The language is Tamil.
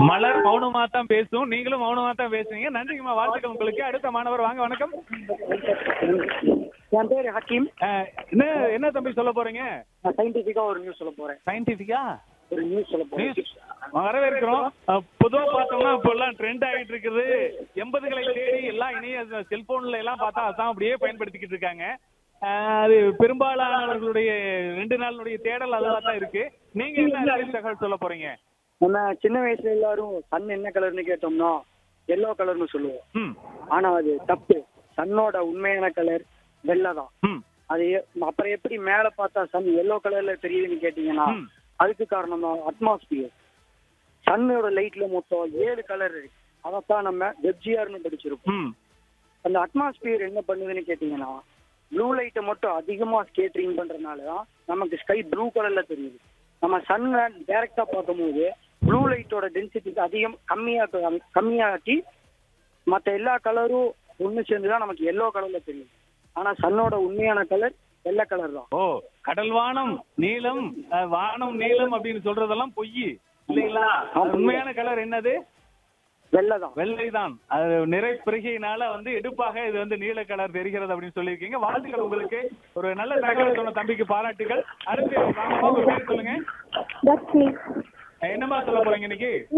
மலர் மௌனமா தான் பேசும் நீங்களும் மௌனமா தான் பேசுவீங்க நன்றிங்கம்மா வாழ்த்துக்கள் உங்களுக்கு அடுத்த மாணவர் வாங்க வணக்கம் என் பேர் ஹக்கீம் அஹ், என்ன என்ன தம்பி சொல்ல போறீங்க நான் சயின்டிபிக்கா ஒரு நியூஸ் சொல்ல போறேன் சயின்டிபிக்கா ஒரு நியூஸ் சொல்ல போறேன் நியூஸ் வரவேற்கிறோம் அஹ், பொதுவா பார்த்தோம்னா இப்போ எல்லாம் ட்ரெண்ட் ஆகிட்டு இருக்குது எண்பதுகளை தேடி எல்லாம் இணைய செல்போன்ல எல்லாம் பார்த்தா அதான் அப்படியே பயன்படுத்திக்கிட்டு இருக்காங்க அஹ், அது பெரும்பாலானவர்களுடைய ரெண்டு நாளுடைய தேடல் அதுவா தான் இருக்கு நீங்க என்ன அறிவியல் தகவல் சொல்ல போறீங்க நம்ம சின்ன வயசுல எல்லாரும் சன் என்ன கலர்னு கேட்டோம்னா எல்லோ கலர்னு சொல்லுவோம் ம் ஆனா அது தப்பு சன்னோட உண்மையான கலர் வெள்ளை தான் ம் அது எ- அப்புறம் எப்படி மேல பார்த்தா சன் எல்லோ கலர்ல தெரியுதுன்னு கேட்டீங்கன்னா ம். அதுக்கு காரணம் தான் அட்மாஸ்பியர் சன்னோட லைட்ல மொத்தம் ஏழு கலர் இருக்கு அதைத்தான் நம்ம வெப்ஜிஆர்னு படிச்சிருப்போம் ம் அந்த அட்மாஸ்பியர் என்ன பண்ணுதுன்னு கேட்டீங்கன்னா ப்ளூ லைட்டை மட்டும் அதிகமா ஸ்கேட்டரிங் பண்றதுனால தான் நமக்கு ஸ்கை ப்ளூ கலர்ல தெரியுது நம்ம சன்னை டைரக்டா பார்க்கும்போது ப்ளூ லைட்டோட டென்சிட்டி அதிகம் கம்மியா கம்மியாக்கி மற்ற எல்லா கலரும் ஒன்று சேர்ந்து தான் நமக்கு எல்லோ கலர்ல தெரியும் ஆனா சன்னோட உண்மையான கலர் வெள்ளை கலர் தான் ஓ கடல் வானம் நீலம் அஹ், வானம் நீலம் அப்படின்னு சொல்றதெல்லாம் பொய் இல்லைங்களா அது உண்மையான கலர் என்னது வெள்ளை தான் வெள்ளைதான் அது நிறை பிறகையினால வந்து எடுப்பாக இது வந்து நீல கலர் தெரிகிறது அப்படின்னு சொல்லியிருக்கீங்க வாழ்த்துக்கள் உங்களுக்கு ஒரு நல்ல தகவல் சொன்ன தம்பிக்கு பாராட்டுகள் அடுத்து வாங்க, உங்க பேர் சொல்லுங்க தர்ஷினி என்னமா சொல்ல போறீங்க இன்னைக்கு